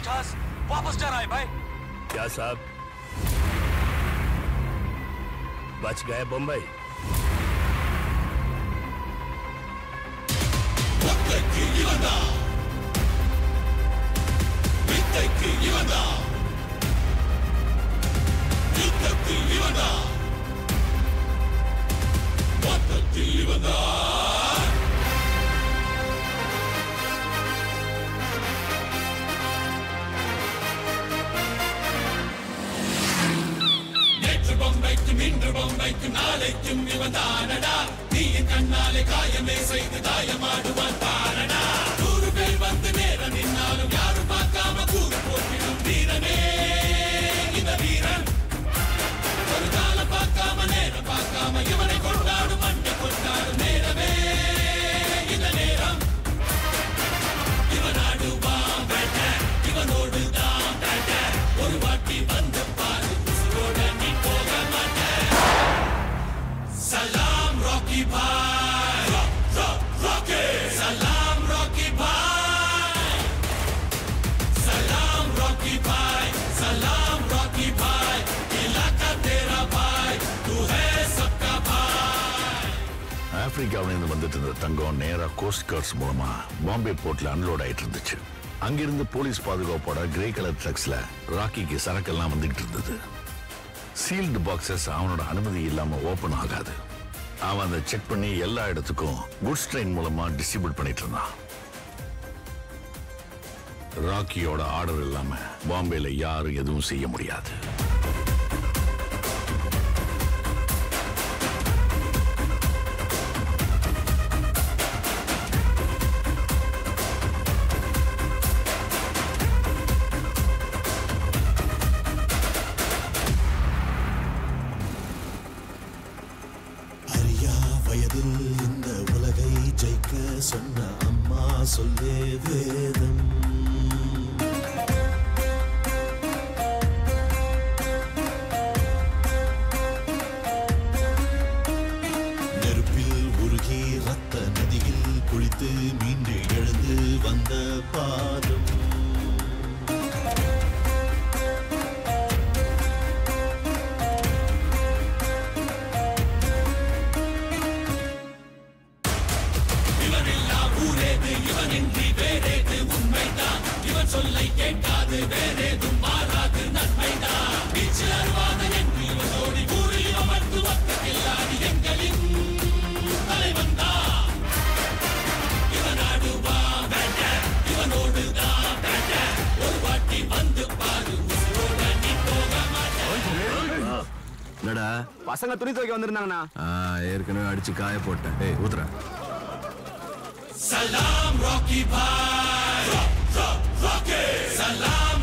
पचास वापस जाना है भाई क्या साहब बच गए बम्बई ஆப்பிரிக்காவிலிருந்து வந்துட்டு இருந்த தங்கம் நேரா கோஸ்ட் கார்ட்ஸ் மூலமா பாம்பே போர்ட்ல அன்லோட் ஆயிட்டு இருந்துச்சு அங்கிருந்து போலீஸ் பாதுகாப்போட கிரே கலர் ட்ரக்ஸ்ல ராக்கிக்கு சரக்கெல்லாம் வந்துகிட்டு இருந்தது சீல்டு பாக்ஸஸ் அவனோட அனுமதி இல்லாம ஓபன் ஆகாது அவன் அதை செக் பண்ணி எல்லா இடத்துக்கும் குட்ஸ் ட்ரெயின் மூலமா டிஸ்ட்ரிபியூட் பண்ணிட்டு இருந்தான் ராக்கியோட ஆர்டர் இல்லாம பாம்பேல யாரும் எதுவும் செய்ய முடியாது அறியா வயதில் இந்த உலகை ஜெயிக்க சொன்ன அம்மா சொல்லே வேதம் நெருப்பில் உருகி ரத்த நதியில் குளித்து மீண்டு எழுந்து வந்த பாதம் என்னடா பசங்க துணி துவைக்க வந்திருந்தாங்கண்ணா ஆ, ஏற்கனவே அடிச்சு காய போட்டேன் ஏய் ஊத்துறேன் சலாம் ராக்கி பாய் ராக்கி சலாம்